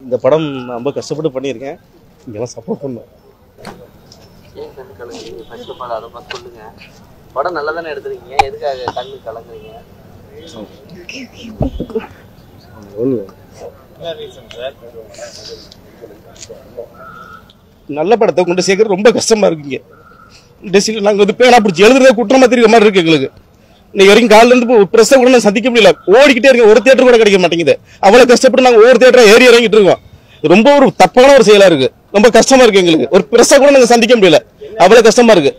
இந்த படம் நான் ரொம்ப கஷ்டப்பட்டு பண்ணியிருக்கேன் இங்கெல்லாம் சப்போர்ட் பண்ணுவேன் ஏன் கண்ணு கலங்குறீங்க ஃபர்ஸ்ட் ஆஃப் ஆல் அதை பார்த்து சொல்லுங்க படம் நல்லா தானே எடுத்துருக்கீங்க எதுக்காக கண்ணு கலங்குறீங்க ஒன்று நல்ல படத்தை கொண்டு சேர்க்கறது ரொம்ப கஷ்டமா இருக்குங்க டெசில் நாங்கள் வந்து பேனா பிடிச்சி எழுதுறத குற்றமா தெரியுற மாதிரி இருக்கு எங்களுக்கு இன்னைக்கு வரைக்கும் காலையில இருந்து இப்போ ப்ரெஸ்ஸை கூட நான் சந்திக்க முடியல ஓடிக்கிட்டே இருக்கேன் ஒரு தேட்டர் கூட கிடைக்க மாட்டேங்குது அவ்வளவு கஷ்டப்பட்டு நாங்கள் ஒவ்வொரு தேட்டரா ஏறி இறங்கிட்டு இருக்கோம் இது ரொம்ப ஒரு தப்பான ஒரு செயலா இருக்கு ரொம்ப கஷ்டமா இருக்கு எங்களுக்கு ஒரு ப்ரெஸ்ஸை கூட நாங்கள் சந்திக்க முடியல அவ்வளவு கஷ்டமா இருக்கு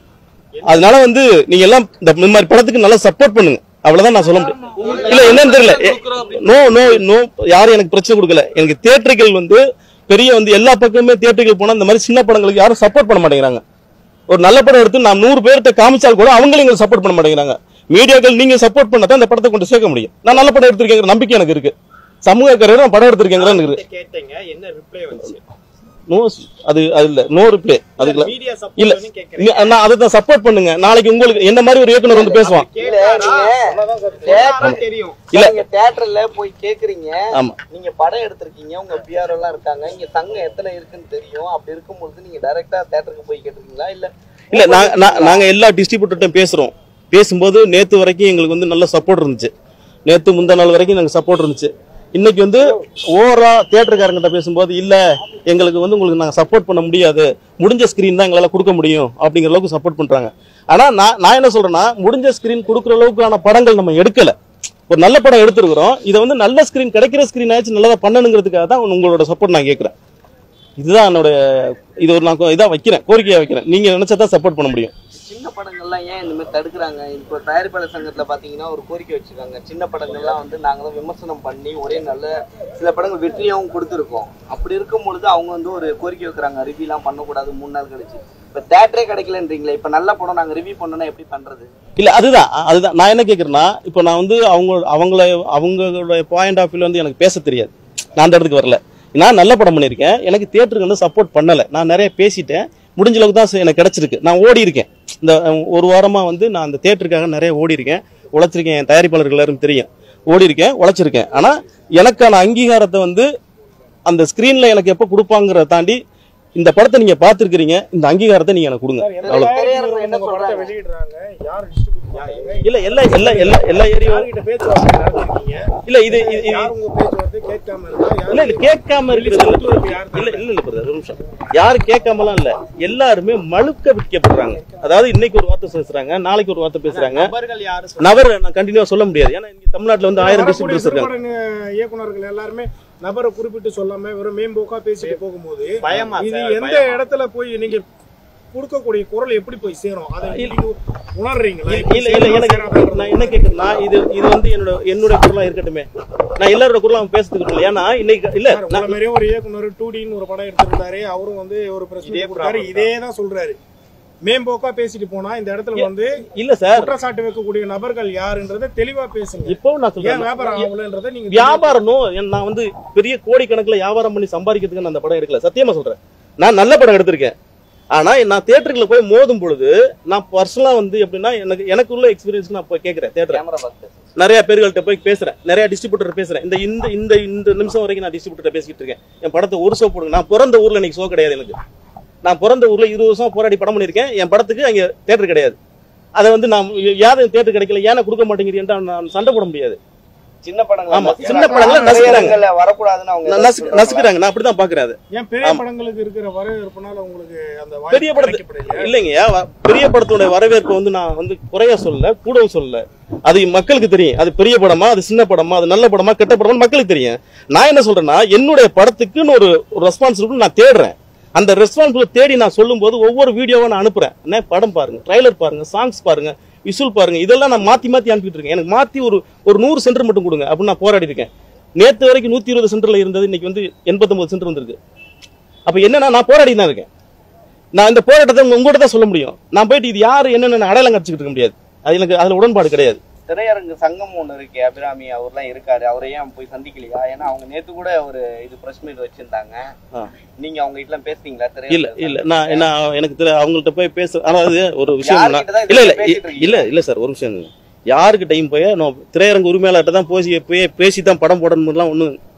அதனால வந்து நீங்க எல்லாம் இந்த இந்த மாதிரி படத்துக்கு நல்லா சப்போர்ட் பண்ணுங்க அவ்வளவுதான் நான் சொல்ல முடியும் இல்ல என்னன்னு தெரியல நோ நோ நோ யாரும் எனக்கு பிரச்சனை கொடுக்கல எனக்கு தியேட்டர்கள் வந்து பெரிய வந்து எல்லா பக்கமே தியேட்டர்கள் போனா இந்த மாதிரி சின்ன படங்களுக்கு யாரும் சப்போர்ட் பண்ண மாட்டேங்கிறாங்க ஒரு நல்ல படம் எடுத்து நான் நூறு பேர்கிட்ட காமிச்சால் கூட அவங்களும் எங்களுக்கு சப்போர்ட் பண்ண மாட்டேங்கிறாங்க மீடியாக்கள் நீங்க சப்போர்ட் பண்ணா தான் இந்த படத்தை கொண்டு சேர்க்க முடியும் நான் நல்ல படம் எடுத்திருக்கேங்கிற நம்பிக்கை எனக்கு இருக்கு சமூக கரையில நான் படம் எடுத்திருக்கேங்கிற எனக்கு இருக்கு கேட்டீங்க என்ன ரிப்ளை வந்துச்சு நோ அது அது இல்ல நோ ரிப்ளே அதுக்கு மீடியா இல்ல சப்போர்ட் கேக்குறேன் நீ- நான் அதை தான் சப்போர்ட் பண்ணுங்க நாளைக்கு உங்களுக்கு என்ன மாதிரி ஒரு இயக்குனர் வந்து பேசுவான் இல்ல நீங்க தேட்டர் தெரியும் இல்ல. நீங்க தியேட்டர்ல போய் கேக்குறீங்க ஆமா நீங்க படம் எடுத்திருக்கீங்க உங்க பிஆர் எல்லாம் இருக்காங்க இங்க சங்கம் எத்தனை இருக்குன்னு தெரியும் அப்படி இருக்கும்போது நீங்க டைரக்டா தியேட்டருக்கு போய் கேட்டிருக்கீங்களா இல்ல இல்ல நாங்க நா- நாங்க எல்லா டிஸ்ட்ரிபியூட்டர்ட்டும் பேசுறோம் பேசும்போது நேத்து வரைக்கும் எங்களுக்கு வந்து நல்ல சப்போர்ட் இருந்துச்சு நேத்து முந்தா நாள் வரைக்கும் நாங்க சப்போர்ட் இருந்துச்சு இன்னைக்கு வந்து ஓவரா தியேட்டருக்காரங்கிட்ட பேசும்போது இல்ல எங்களுக்கு வந்து உங்களுக்கு நாங்க சப்போர்ட் பண்ண முடியாது முடிஞ்ச ஸ்கிரீன் தான் எங்களால கொடுக்க முடியும் அப்படிங்கிற அளவுக்கு சப்போர்ட் பண்றாங்க ஆனா நான் நான் என்ன சொல்றேன்னா முடிஞ்ச ஸ்கிரீன் கொடுக்குற அளவுக்கான படங்கள் நம்ம எடுக்கல ஒரு நல்ல படம் எடுத்திருக்கிறோம் இதை வந்து நல்ல ஸ்கிரீன் கிடைக்கிற ஸ்கிரீன் ஆச்சு நல்லதா பண்ணணுங்கிறதுக்காக தான் உங்களோட சப்போர்ட் நான் கேட்கிறேன் இதுதான் என்னோட இது ஒரு நான் இதாக வைக்கிறேன் கோரிக்கையா வைக்கிறேன் நீங்க நினைச்சா தான் சப்போர்ட் பண்ண முடியும் சின்ன படங்கள்லாம் ஏன் இந்த மாதிரி தடுக்கிறாங்க இப்போ தயாரிப்பாளர் சங்கத்துல பாத்தீங்கன்னா ஒரு கோரிக்கை வச்சிருக்காங்க சின்ன படங்கள்லாம் வந்து நாங்க தான் விமர்சனம் பண்ணி ஒரே நல்ல சில படங்கள் வெற்றியாகவும் கொடுத்துருக்கோம் அப்படி இருக்கும் பொழுது அவங்க வந்து ஒரு கோரிக்கை வைக்கிறாங்க ரிவ்யூலாம் பண்ணக்கூடாது மூணு நாள் கழிச்சு இப்போ தேட்டரே கிடைக்கலன்றீங்களே இப்போ நல்ல படம் நாங்க ரிவ்யூ பண்ணோம்னா எப்படி பண்றது இல்ல அதுதான் அதுதான் நான் என்ன கேக்குறேன்னா இப்போ நான் வந்து அவங்க அவங்கள அவங்களோட பாயிண்ட் ஆஃப் வியூல வந்து எனக்கு பேச தெரியாது நான் அந்த இடத்துக்கு வரல நான் நல்ல படம் பண்ணியிருக்கேன் எனக்கு தியேட்டருக்கு வந்து சப்போர்ட் பண்ணல நான் நிறைய பேசிட்டேன் முடிஞ்ச அளவுக்கு தான் எனக்கு கிடைச்சிருக்கு நான் ஓடி இருக்கேன் இந்த அஹ், ஒரு வாரமா வந்து நான் அந்த தியேட்டருக்காக நிறைய ஓடி இருக்கேன் உழைச்சிருக்கேன் என் தயாரிப்பாளர்கள் எல்லாரும் தெரியும் ஓடி இருக்கேன் உழைச்சிருக்கேன் ஆனா எனக்கான அங்கீகாரத்தை வந்து அந்த ஸ்கிரீன்ல எனக்கு எப்போ கொடுப்பாங்கிறத தாண்டி இந்த படத்தை நீங்க பார்த்துருக்கிறீங்க இந்த அங்கீகாரத்தை நீங்க எனக்கு கொடுங்க அவ்வளவு திரையரங்கு என்ன உங்க படத்தை சொல்றாங்க வெளியிடுறாங்க யார் distribute பண்றாங்க? இல்ல எல்லா எல்லா எல்லா எல்லா ஏரியாவும் யார்கிட்ட பேச்சுவார்த்தை நடத்திருக்கீங்க இல்ல இது இது- இது யார் உங்க பேச்சுவார்த்தை கேட்காம இருக்கா யார் இல்ல இல்ல கேட்காம இருக்கிறது இல்ல ஒத்துழைப்பு யார் இல்ல இல்ல இல்ல brother, ஒரு நிமிஷம் யாரும் கேட்காமலாம் இல்ல எல்லாருமே மழுக்க விற்கப்படுறாங்க அதாவது இன்னைக்கு ஒரு வார்த்தை பேசுறாங்க நாளைக்கு ஒரு வார்த்தை பேசுறாங்க நபர்கள் யாரு நபர் நான் கண்டினியூவா சொல்ல முடியாது ஏன்னா இங்க தமிழ்நாட்டுல வந்து ஆயிரம் வரக்கூடிய டிஸ்ட்ரிபியூட்டர்ஸ் இருக்காங்க சிறுபட இயக்குனர்கள் எல்லாருமே நபரை குறிப்பிட்டு சொல்லாம வெறும் மேம்போக்கா பேசிட்டு போகும்போது பயமா இது சார், எந்த இடத்துல போய் நீங்க கொடுக்கக்கூடிய குரல் எப்படி போய் சேரும் அதை நீங்க உணர்றீங்களா இல்ல இல்ல எனக்கு நான் என்ன கேக்குறேன்னா இது இது வந்து என்னோட என்னோட குரலா இருக்கட்டுமே நான் எல்லாரோட குரலும் பேசுறதுக்கு விரும்பல. ஏன்னா இன்னைக்கு இல்ல உங்களை நான் மாதிரியே ஒரு இயக்குனர் டூ டின்னு ஒரு படம் எடுத்திருந்தாரு அவரும் வந்து ஒரு பிரச்சனை கொடுத்தாரு இதே தான் சொல்றாரு மேம்போக்கா பேசிட்டு போனா இந்த இடத்துல வந்து இல்ல சார் குற்றச்சாட்டு வைக்கக்கூடிய நபர்கள் யாருன்றதை தெளிவா பேசுங்க இப்போ நான் ஏன் சொல்றேன் வியாபாரம் ஆகலன்றதை நீங்க வியாபாரனோ நான் வந்து பெரிய கோடிக்கணக்குல வியாபாரம் பண்ணி சம்பாதிக்கிறதுக்கு நான் அந்த படம் எடுக்கல சத்தியமா சொல்றேன் நான் நல்ல படம் எடுத்திருக்கேன் ஆனா நான் தியேட்டருக்குள்ள போய் மோதும் பொழுது நான் பர்சனலா வந்து எப்படின்னா எனக்கு எனக்கு உள்ள எக்ஸ்பீரியன்ஸ் நான் போய் கேட்கறேன் தியேட்டர் கேமரா பார்த்து நிறைய பேர்கள்ட்ட போய் பேசுறேன் நிறைய டிஸ்ட்ரிபியூட்டர் பேசுறேன் இந்த இந்த இந்த இந்த நிமிஷம் வரைக்கும் நான் டிஸ்ட்ரிபியூட்டர் பேசிட்டு இருக்கேன் என் படத்தை ஒரு ஷோ போடுங்க நான் பிறந்த ஊர்ல இன்னைக்கு ஷோ கிடையாது எனக்கு நான் பிறந்த ஊர்ல இருபது வருஷம் போராடி படம் பண்ணியிருக்கேன் என் படத்துக்கு அங்க தியேட்டர் கிடையாது அதை வந்து நான் யாரும் தியேட்டர் கிடைக்கல ஏன்னா கொடுக்க மாட்டேங்கிறீன்ட்டு நான் சண்டை போட முடியாது சின்ன படங்கள் ஆமா, நசுக்குறாங்க. சின்ன படங்களை நசுக்குறாங்க. திரையரங்குல வரக்கூடாதுன்னு அவங்க நான் நசுக்கு நசுக்குறாங்க நான் அப்படிதான் பாக்குறேன் அது ஏன் பெரிய ஆமா. படங்களுக்கு இருக்கிற வரவேற்புனால உங்களுக்கு அந்த பெரிய வாய்ப்பு படத்து- கிடைக்கப்படலையா? இல்லைங்க வ- பெரிய படத்தோட வரவேற்பு வந்து நான் வந்து குறைய சொல்லல கூடவும் சொல்லல அது மக்களுக்கு தெரியும் அது பெரிய படமா அது சின்ன படமா அது நல்ல படமா கெட்ட படமா மக்களுக்கு தெரியும் நான் என்ன சொல்றேன்னா என்னுடைய படத்துக்குன்னு ஒரு ரெஸ்பான்சிபிலிட்டி நான் தேடுறேன் அந்த ரெஸ்பான்சிபிலிட்டி தேடி நான் சொல்லும்போது ஒவ்வொரு வீடியோவை நான் அனுப்புறேன் அண்ணே படம் பாருங்க ட்ரைலர் பாருங்க சாங்ஸ் பாருங்க விசுவல் பாருங்க இதெல்லாம் நான் மாத்தி மாத்தி அனுப்பிட்டு இருக்கேன் எனக்கு மாத்தி ஒரு ஒரு நூறு சென்டர் மட்டும் கொடுங்க அப்படின்னு நான் போராடி இருக்கேன் நேத்து வரைக்கும் நூத்தி இருபது சென்டர்ல இருந்தது இன்னைக்கு வந்து எண்பத்தொன்பது சென்டர் வந்திருக்கு அப்ப என்னன்னா நான் போராடி தான் இருக்கேன் நான் இந்த போராட்டத்தை உங்க- உங்ககிட்ட தான் சொல்ல முடியும் நான் போயிட்டு இது யாரு என்னென்ன அடையாளம் கடிச்சுக்கிட்டு இருக்க முடியாது அது எனக்கு அதுல உடன்பாடு கிடையாது திரையரங்கு சங்கம் ஒண்ணு இருக்கு அபிராமி அவர்லாம் இருக்காரு அவரை ஏன் போய் சந்திக்கலையா ஏன்னா அவங்க நேத்து கூட ஒரு இது பிரஸ் மீட் வச்சிருந்தாங்க ஆ. நீங்க அவங்க கிட்ட பேசுறீங்களா இல்ல திரையரங்கு இல்ல நான் என்ன எனக்கு தெரியல அவங்கள்ட்ட போய் பேச அதாவது ஒரு விஷயம் என்னன்னா- யார்கிட்ட தான் இல்ல இல்ல பேசிட்டு இருக்கீங்க? இல்ல இல்ல சார் ஒரு விஷயம் இல்ல. யாருக்கிட்டையும் போய் நான் திரையரங்கு உரிமையாளர்கிட்ட தான் போய் போய் பேசி தான் படம் போடணும்லாம் ஒன்றும்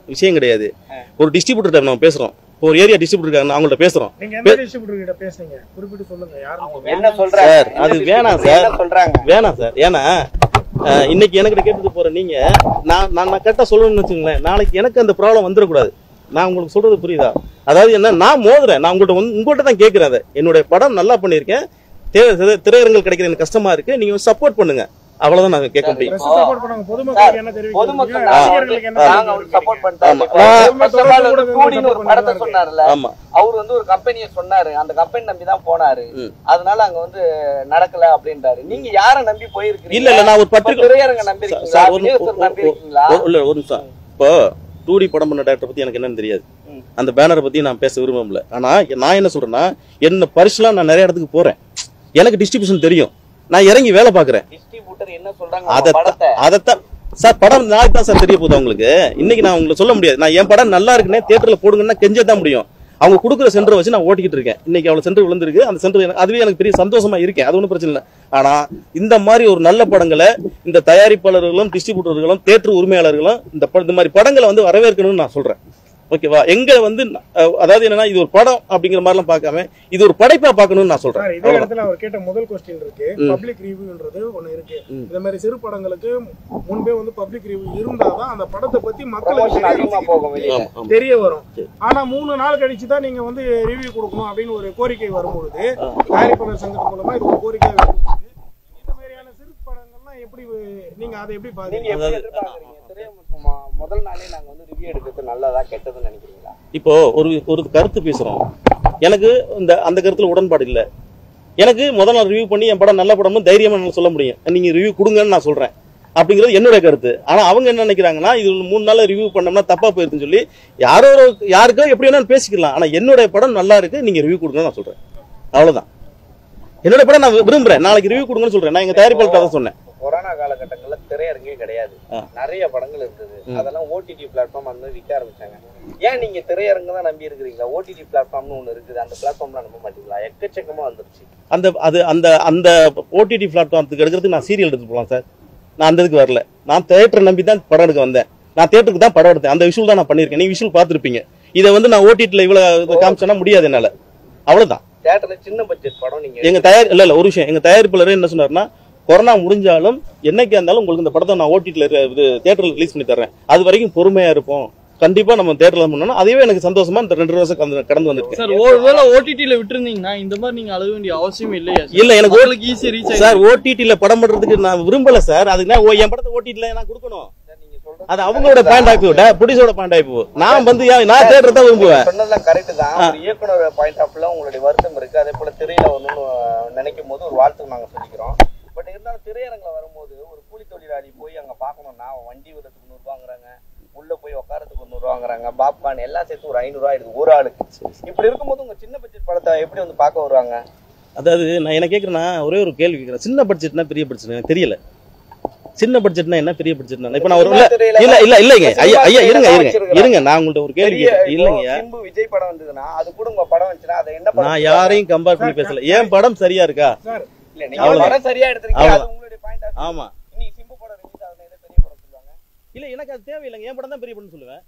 விஷயம் கிடையாது ஒரு டிஸ்ட்ரிபியூட்டர் நம்ம பேசுறோம் இப்போ ஒரு ஏரியா டிஸ்ட்ரிபியூட்டர் இருக்காங்க அவங்கள்ட்ட பேசுறோம் நீங்க எந்த டிஸ்ட்ரிபியூட்டர் கிட்ட பேசுனீங்க குறிப்பிட்டு சொல்லுங்க யாரும் என்ன சொல்றாங்க சார், என்ன அது distributor வேணாம் என்ன சார். சொல்றாங்க வேணாம் சார் ஏன்னா அஹ், இன்னைக்கு எனக்கு கேட்டுட்டு போற நீங்க நான் நான் நான் கரெக்டாக சொல்லணும்னு வச்சுங்களேன் நாளைக்கு எனக்கு அந்த ப்ராப்ளம் வந்துடக்கூடாது நான் உங்களுக்கு சொல்றது புரியுதா அதாவது என்ன நான் மோதுறேன் நான் உங்கள்கிட்ட வந்து உங்கள்கிட்ட தான் கேட்கிறேன் அதை என்னுடைய படம் நல்லா பண்ணியிருக்கேன் திரை- திரை- திரையரங்கள் கிடைக்கிற எனக்கு கஷ்டமா இருக்கு நீங்க சப்போர்ட் பண்ணுங்க அவ்வளவுதான் நான் கேட்க முடியும் பிரஸ் சப்போர்ட் பண்ணுவாங்க பொதுமக்களுக்கு என்ன தெரிவிக்கிறீங்க பொதுமக்கள் ரசிகர்களுக்கு என்ன நாங்க வந்து சப்போர்ட் தெரிவிக்கிறீங்க? பண்ணிட்டோம் ஆமா. First of all வந்து டூடின்னு ஒரு படத்தை சொன்னார்ல ஆமா அவர் வந்து ஒரு கம்பெனியை சொன்னாரு அந்த கம்பெனி நம்பி தான் போனாரு ம். அதனால அங்க வந்து நடக்கல அப்படின்றாரு நீங்க யார நம்பி போயிருக்கீங்க இல்ல இல்ல நான் ஒரு இப்ப பர்டிகுலர் திரையரங்க நம்பி இருக்கீங்களா சார், ஒரு- விநியோகஸ்தர் நம்பி ஒரு- இருக்கீங்களா ஒரு- இல்ல ஒரு நிமிஷம் இப்போ டூடி படம் பண்ண டேரக்டர் பத்தி எனக்கு என்னன்னு தெரியாது ம். அந்த பேனரை பத்தி நான் பேச விரும்பல ஆனா நான் என்ன சொல்றேன்னா என்ன பரிசுலாம் நான் நிறைய இடத்துக்கு போறேன் எனக்கு டிஸ்ட்ரிபியூஷன் தெரியும் நான் இறங்கி வேலை பாக்குறேன் டிஸ்ட்ரிபியூட்டர் என்ன சொல்றாங்க அதை உங்க படத்தை அதைத்தான் சார் படம் நாளைக்கு தான் சார் தெரிய போகுது உங்களுக்கு இன்னைக்கு நான் உங்களுக்கு சொல்ல முடியாது நான் என் படம் நல்லா இருக்குன்னே தியேட்டர்ல போடுங்கன்னா கெஞ்ச தான் முடியும் அவங்க கொடுக்குற சென்டரை வச்சு நான் ஓட்டிக்கிட்டு இருக்கேன் இன்னைக்கு அவ்வளவு சென்டர் விழுந்திருக்கு அந்த சென்டர் அதுவே எனக்கு பெரிய சந்தோஷமா இருக்கேன் அது ஒன்றும் பிரச்சனை இல்லை ஆனா இந்த மாதிரி ஒரு நல்ல படங்களை இந்த தயாரிப்பாளர்களும் டிஸ்ட்ரிபியூட்டர்களும் தேட்டர் உரிமையாளர்களும் இந்த ப- இந்த மாதிரி படங்களை வந்து வரவேற்கணும்னு நான் சொல்றேன் ஓகேவா எங்க வந்து அஹ், அதாவது என்னன்னா இது ஒரு படம் அப்படிங்கிற மாதிரிலாம் பார்க்காம இது ஒரு படைப்பா பார்க்கணும்னு நான் சொல்றேன் சார் இதே அவ்வளவுதான். இடத்துல அவர் கேட்ட முதல் கொஸ்டின் இருக்கு ம். பப்ளிக் ரிவ்யூன்றது ஒண்ணு இருக்கு ம். இந்த மாதிரி சிறு படங்களுக்கு முன்பே வந்து பப்ளிக் ரிவ்யூ இருந்தாதான் அந்த படத்தை பத்தி மக்களுக்கு ப்ரமோஷன் அதிகமா தெரிய- போகும் வெளியில ஆமா, ஆமா. தெரிய வரும் சரி. ஆனா மூணு நாள் கழிச்சு தான் நீங்க வந்து ரிவ்யூ கொடுக்கணும் அப்படின்னு ஒரு கோரிக்கை வரும்பொழுது தயாரிப்பாளர் சங்கத்து மூலமா இது ஒரு கோரிக்கை வைக்கப்பட்டிருக்கு. இந்த மாதிரியான சிறு படங்கள்லாம் எப்படி நீங்க அதை எப்படி நீங்க பாக்குறீங்க எப்படி அதாவது- எதிர்பார்க்கறீங்க திரையரங்கம் முதல் நாளே நாங்க வந்து ரிவ்யூ எடுக்கிறது நல்லதா கெட்டதுன்னு நினைக்கிறீங்களா இப்போ ஒரு ஒரு கருத்து பேசுறோம் எனக்கு இந்த அந்த கருத்துல உடன்பாடு இல்ல எனக்கு முதல் நாள் ரிவ்யூ பண்ணி என் படம் நல்ல படம்னு தைரியமா என்னால சொல்ல முடியும் நீங்க ரிவ்யூ கொடுங்கன்னு நான் சொல்றேன் அப்படிங்கிறது என்னுடைய கருத்து ஆனா அவங்க என்ன நினைக்கிறாங்கன்னா இது மூணு நாள் ரிவ்யூ பண்ணோம்னா தப்பா போயிருதுன்னு சொல்லி யாரோ ஒரு யாருக்கோ எப்படி வேணாலும் பேசிக்கலாம் ஆனா என்னுடைய படம் நல்லா இருக்கு நீங்க ரிவ்யூ கொடுங்கன்னு நான் சொல்றேன் அவ்வளவுதான் என்னோட படம் நான் விரும்புறேன் நாளைக்கு ரிவ்யூ கொடுங்கன்னு சொல்றேன் நான் எங்க தயாரிப்பாளர்கிட்ட தான் சொன்னேன் கொரோனா காலகட்டங்கள்ல திரையரங்கே கிடையாது ஆ. நிறைய படங்கள் இருந்தது ம். அதெல்லாம் ஓடிடி பிளாட்ஃபார்ம் அந்த மாதிரி விற்க ஆரம்பிச்சாங்க ஏன் நீங்க திரையரங்கு தான் நம்பி இருக்கிறீங்களா ஓடிடி பிளாட்ஃபார்ம்னு ஒண்ணு இருக்குது அந்த பிளாட்ஃபார்ம்லாம் நம்ப மாட்டீங்களா எக்கச்சக்கமா வந்துருச்சு அந்த அது அந்த அந்த ஓடிடி பிளாட்ஃபார்த்துக்கு எடுக்கிறதுக்கு நான் சீரியல் எடுத்து போகலாம் சார் நான் அந்த இதுக்கு வரல நான் தேட்டரை நம்பி தான் படம் எடுக்க வந்தேன் நான் தேட்டருக்கு தான் படம் எடுத்தேன் அந்த விஷுவல் தான் நான் பண்ணியிருக்கேன் நீ விஷுவல் பார்த்துருப்பீங்க இதை வந்து நான் ஓடிடியில் இவ்வளோ காமிச்சேன்னா முடியாது என்னால அவ்வளவுதான் தியேட்டர்ல சின்ன பட்ஜெட் படம் நீங்க எங்க தயார் இல்ல இல்ல ஒரு விஷயம் எங்க தயாரிப்பாளர் என்ன சொன்னாருன்னா கொரோனா முடிஞ்சாலும் என்னைக்கா இருந்தாலும் உங்களுக்கு இந்த படத்தை நான் ஓடிடியில் இது தேட்டரில் ரிலீஸ் பண்ணி தர்றேன் அது வரைக்கும் பொறுமையா இருப்போம் கண்டிப்பா நம்ம தேட்டரில் பண்ணோம்னா அதுவே எனக்கு சந்தோஷமா இந்த ரெண்டு வருஷம் கடந்து- கடந்து வந்திருக்கேன் சார் ஒருவேளை ஓடிடில விட்டுருந்தீங்கன்னா இந்த மாதிரி நீங்க அழுக வேண்டிய அவசியம் இல்லையா சார்? இல்ல எனக்கு மக்களுக்கு ஈஸியா ரீச் சார் ஓடிடியில் படம் பண்றதுக்கு நான் விரும்பல சார் அதுக்கு நான் ஓ, என் படத்தை ஓடிடியில் நான் கொடுக்கணும் நீங்க சொல்றது அது அவங்களோட பாயிண்ட் ஆஃப் வியூ புடிசோட பாயிண்ட் ஆஃப் வியூ நான் வந்து ஏன் நான் தேட்டர் தான் விரும்புவேன் சொன்னதெல்லாம் கரெக்ட் தான் ஒரு இயக்குனர் பாயிண்ட் ஆஃப்ல உங்களுடைய வருத்தம் இருக்கு அதே போல திரையில வரணும்னு நினைக்கும் போது ஒரு வாழ்த்து நாங்க சொல்லிக்கிறோம் பட் இருந்தாலும் திரையரங்குல வரும்போது ஒரு கூலி தொழிலாளி போய் அங்க பார்க்கணும்னா அவன் வண்டி விடுறதுக்கு நூறு ரூபாங்கிறாங்க உள்ள போய் உட்காரத்துக்கு ஒரு நூறு ரூபாங்கிறாங்க பாப்கார்ன் எல்லாம் சேர்த்து ஒரு ஐநூறு ரூபா ஆயிடுது ஒரு ஆளுக்கு இப்படி இருக்கும்போது உங்க சின்ன பட்ஜெட் படத்தை எப்படி வந்து பார்க்க வருவாங்க அதாவது நான் என்ன கேட்கறேன்னா ஒரே ஒரு கேள்வி கேட்கறேன் சின்ன பட்ஜெட்னா பெரிய பட்ஜெட் எனக்கு தெரியல சின்ன பட்ஜெட்னா என்ன பெரிய பட்ஜெட்னா இப்ப நான் ஒரு இல்ல திரையில இல்ல இல்ல இல்லைங்க ஐயா ஐயா இருங்க இருங்க வச்சிருக்கிறாங்க. இருங்க நான் உங்கள்ட்ட ஒரு கேள்வி பெரிய கேட்கறேன் இல்லைங்க இப்போ சிம்பு விஜய் படம் வந்ததுன்னா அது கூட உங்க படம் வந்துச்சுன்னா அதை என்ன படம் நான் யாரையும் கம்பேர் பண்ணி பேசல ஏன் படம் சரியா இருக்கா சார் இல்ல நீங்க அவ்வளவுதான். படம் சரியா எடுத்திருக்கீங்க அது உங்களுடைய பாயிண்ட் ஆஃப் ஆமா இன்னைக்கு சிம்பு படம் ரிலீஸ் ஆகுதுன்னா எதை பெரிய படம் சொல்லுவாங்க இல்ல எனக்கு அது தேவையில்லைங்க என் படம் தான் பெரிய படம் சொல்லுவேன்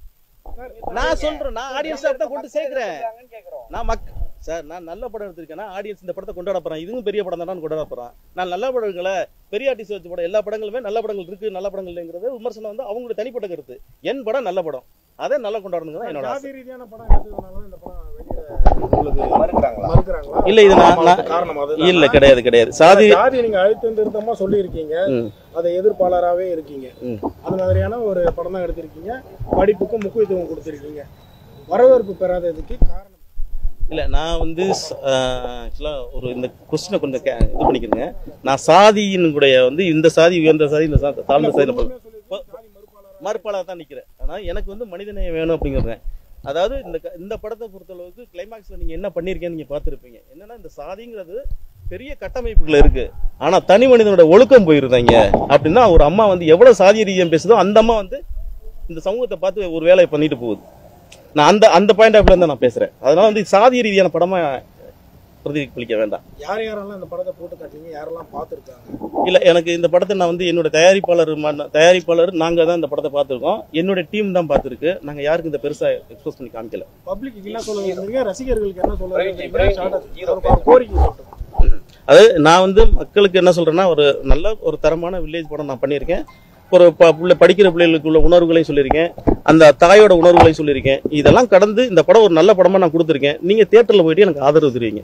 நான் சொல்றேன் நான் ஆடியன்ஸ் தான் கொண்டு சேர்க்கிறேன் சொல்லுவாங்கன்னு கேக்குறோம் நான் மக் சார் நான் நல்ல படம் எடுத்திருக்கேன்னா ஆடியன்ஸ் இந்த படத்தை கொண்டாட போறேன் இதுவும் பெரிய படம் தான் கொண்டாட போறேன் நான் நல்ல படங்களை பெரிய ஆர்டிஸ்ட் வச்ச படம் எல்லா படங்களுமே நல்ல படங்கள் இருக்கு நல்ல படங்கள் இல்லைங்கிறது விமர்சனம் வந்து அவங்களுடைய தனிப்பட்ட கருத்து என் படம் நல்ல படம் அதே நல்லா கொண்டாடணுங்க தான் என்னோட ஆசை ஜாதி ரீதியான படம் எடுத்ததுனால இந்த படம் வெளியில உங்களுக்கு மறுக்கிறாங்களா மறுக்கிறாங்களா இல்ல இது நான் ஆமா, நான் காரணம் அது இல்ல கிடையாது கிடையாது சாதி ஜாதி நீங்க அழுத்தம் திருத்தமா சொல்லியிருக்கீங்க ம், அதை எதிர்ப்பாளராகவே இருக்கீங்க ம். அந்த மாதிரியான ஒரு படம் தான் எடுத்திருக்கீங்க படிப்புக்கும் முக்கியத்துவம் கொடுத்திருக்கீங்க வரவேற்பு பெறாததுக்கு காரணம் இல்ல நான் வந்து ஆக்சுவலா ஒரு இந்த கொஸ்டினை கொஞ்சம் கே- இது பண்ணிக்கிறேங்க நான் சாதியினுடைய வந்து இந்த சாதி உயர்ந்த சாதி இந்த சாதி தாழ்ந்த சாதி பொதுவாகவே சொல்லியிருக்கீங்க, ஜாதி மறுப்பாளரா மறுப்பாளர் தான் நிக்கிறேன் ஆனா எனக்கு வந்து மனிதநேயம் வேணும் அப்படிங்கிறேன் அதாவது இந்த க- இந்த படத்தை பொறுத்தளவுக்கு கிளைமாக்ஸ்ல நீங்க என்ன பண்ணிருக்கீங்கன்னு நீங்க பார்த்திருப்பீங்க என்னன்னா இந்த சாதிங்கிறது பெரிய கட்டமைப்புகள் இருக்கு ஆனா தனி மனிதனோட ஒழுக்கம் போயிருந்தாங்க அப்படின்னா ஒரு அம்மா வந்து எவ்வளவு சாதிய ரீதியம் பேசுதோ அந்த அம்மா வந்து இந்த சமூகத்தை பார்த்து ஒரு வேலையை பண்ணிட்டு போகுது நான் அந்த அந்த பாயிண்ட் ஆஃப் தான் நான் பேசுறேன் அதனால வந்து சாதிய ரீதியான படமா பிரதிபலிக்க வேண்டாம் யார் யாரெல்லாம் இந்த படத்தை போட்டு காட்டுறீங்க யாரெல்லாம் பார்த்துருக்காங்க இல்ல எனக்கு இந்த படத்தை நான் வந்து என்னோட தயாரிப்பாளர் மன்ன- தயாரிப்பாளர் நாங்க தான் இந்த படத்தை பார்த்திருக்கோம் என்னோட டீம் தான் பார்த்திருக்கு நாங்க யாருக்கும் இந்த பெருசா எக்ஸ்போஸ் பண்ணி காமிக்கல பப்ளிக்கு என்ன சொல்ல விரும்புறீங்க ரசிகர்களுக்கு என்ன சொல்ல விரும்புறீங்க Short ஆ ஒரு ஒரு கோரிக்கை சொல்லுங்க அது நான் வந்து மக்களுக்கு என்ன சொல்றேன்னா ஒரு நல்ல ஒரு தரமான வில்லேஜ் படம் நான் பண்ணியிருக்கேன் ஒரு ப- புள்ள படிக்கிற பிள்ளைகளுக்கு உள்ள உணர்வுகளையும் சொல்லியிருக்கேன் அந்த தாயோட உணர்வுகளையும் சொல்லியிருக்கேன் இதெல்லாம் கடந்து இந்த படம் ஒரு நல்ல படமா நான் கொடுத்துருக்கேன் நீங்க தியேட்டர்ல போயிட்டு எனக்கு ஆதரவு தெரிவிங்க